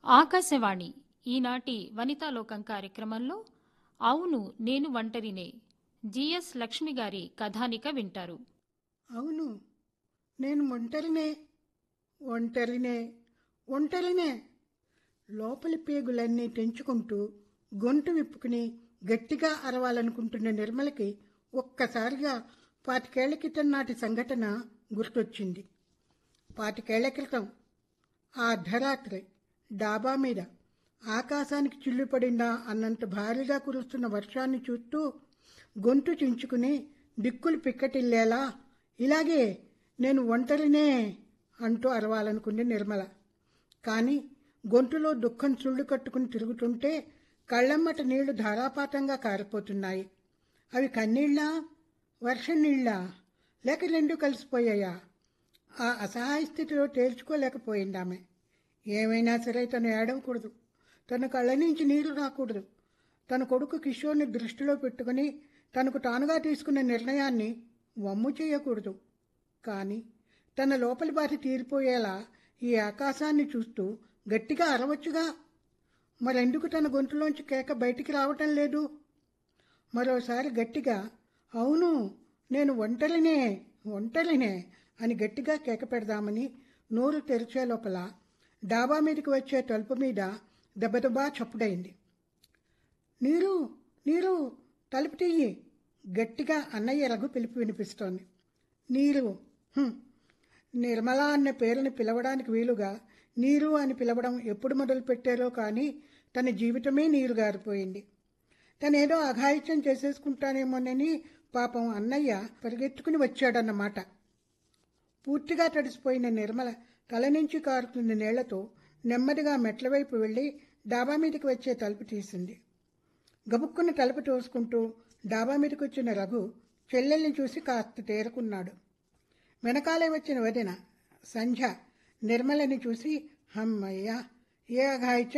ఆకాశవాణి ఈనాటి వనితాలోకం కార్యక్రమంలో అవును నేను ఒంటరినే జిఎస్ లక్ష్మి గారి కథానిక వింటారు అవును నేను ఒంటరినే ఒంటరినే ఒంటరినే లోపలి పేగులన్నీ తెంచుకుంటూ గొంతు విప్పుకుని గట్టిగా అరవాలనుకుంటున్న నిర్మలకి ఒక్కసారిగా పాతికేళ్ల క్రితం నాటి సంఘటన గుర్తొచ్చింది పాతికేళ్ల క్రితం ఆ అర్ధరాత్రి డాబా మీద ఆకాశానికి చిల్లుపడిందా అన్నంత భారీగా కురుస్తున్న వర్షాన్ని చూస్తూ గొంతు చించుకుని దిక్కులు పిక్కటిల్లేలా ఇలాగే నేను ఒంటరినే అంటూ అరవాలనుకుంది నిర్మల కానీ గొంతులో దుఃఖం సుళ్ళు కట్టుకుని తిరుగుతుంటే కళ్ళమ్మట నీళ్లు ధారాపాతంగా కారిపోతున్నాయి అవి కన్నీళ్ళా వర్షం నీళ్ళా లేక రెండు కలిసిపోయాయా ఆ అసహాయ స్థితిలో తేల్చుకోలేకపోయింది ఆమె ఏమైనా సరే తను ఏడవకూడదు తన కళ్ళ నుంచి నీళ్లు రాకూడదు తన కొడుకు కిషోర్ని దృష్టిలో పెట్టుకుని తనకు తానుగా తీసుకున్న నిర్ణయాన్ని వమ్ము చేయకూడదు కానీ తన లోపలి బాధ తీరిపోయేలా ఈ ఆకాశాన్ని చూస్తూ గట్టిగా అరవచ్చుగా మరెందుకు తన గొంతులోంచి కేక బయటికి రావటం లేదు మరోసారి గట్టిగా అవును నేను ఒంటరినే ఒంటరినే అని గట్టిగా కేక పెడదామని నోరు తెరిచే లోపల డాబా మీదకి వచ్చే తలుపు మీద దెబ్బదెబ్బా చప్పుడైంది నీరు నీరు తలుపు తీయి గట్టిగా అన్నయ్య రఘు పిలుపు వినిపిస్తోంది నీరు "హుం." నిర్మల అన్న పేరుని పిలవడానికి వీలుగా నీరు అని పిలవడం ఎప్పుడు మొదలు పెట్టారో కానీ తన జీవితమే నీరు గారిపోయింది తనేదో అఘాయిత్యం చేసేసుకుంటానేమోనని పాపం అన్నయ్య పరిగెత్తుకుని వచ్చాడన్నమాట పూర్తిగా తడిసిపోయిన నిర్మల తల నుంచి కారుతున్న నీళ్లతో నెమ్మదిగా మెట్ల వైపు వెళ్ళి డాబా మీదకి వచ్చే తలుపు తీసింది గబుక్కున తలుపు తోసుకుంటూ డాబా మీదకి వచ్చిన రఘు చెల్లెల్ని చూసి కాస్త తేరుకున్నాడు వెనకాలే వచ్చిన వదిన సంధ్య నిర్మలని చూసి హమ్మయ్య ఏ అఘాయిత్యం